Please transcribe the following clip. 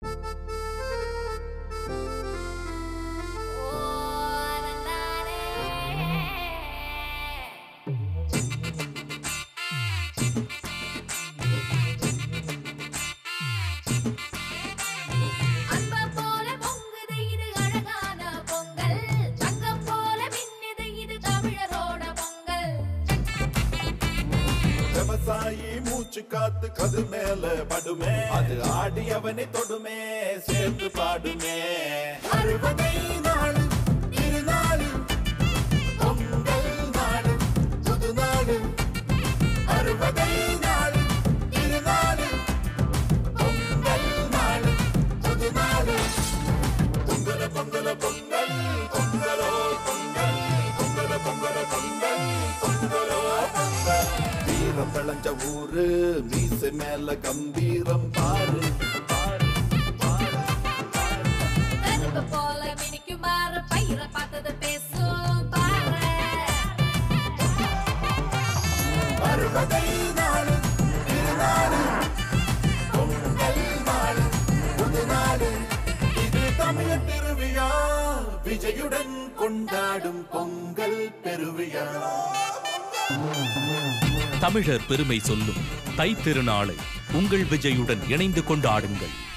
அன்பம் போல பொங்குது இது அழகான பொங்கல் தங்கம் போல மின்னுது இது தமிழரோட பொங்கல் விவசாயி மூச்சு காத்து கது மேல படுமே அது ஆடியவனை தொடுமே சேர்ந்து பாடுமே அறுபதை நாடு திருநாடு பொங்கல் நாடு புது நாடு அறுபதை நாடு திருநாடு பொங்கல் நாடு புது நாடு பொங்கல பொங்கல பொங்கல் பொங்கலோ பொங்கல் பொங்கல பொங்கல பொங்கல் பொங்கலோ பொங்கல் வீரம் விளைஞ்ச ஊரு மீசை மேல கம்பீரம் பாரு பாரு, பாரு, பாரு. கரும்பு போல மினிக்குமாறு பயிரை பார்த்தது பேசும் பாரு அறுபதை நாடு திருநாடு பொங்கல் நாடு புது நாடு இது தமிழர் திருவிழா விஜயுடன் கொண்டாடும் பொங்கல் பெருவிழா தமிழர் பெருமை சொல்லும் தை திருநாளை உங்கள் விஜயுடன் இணைந்து கொண்டாடுங்கள்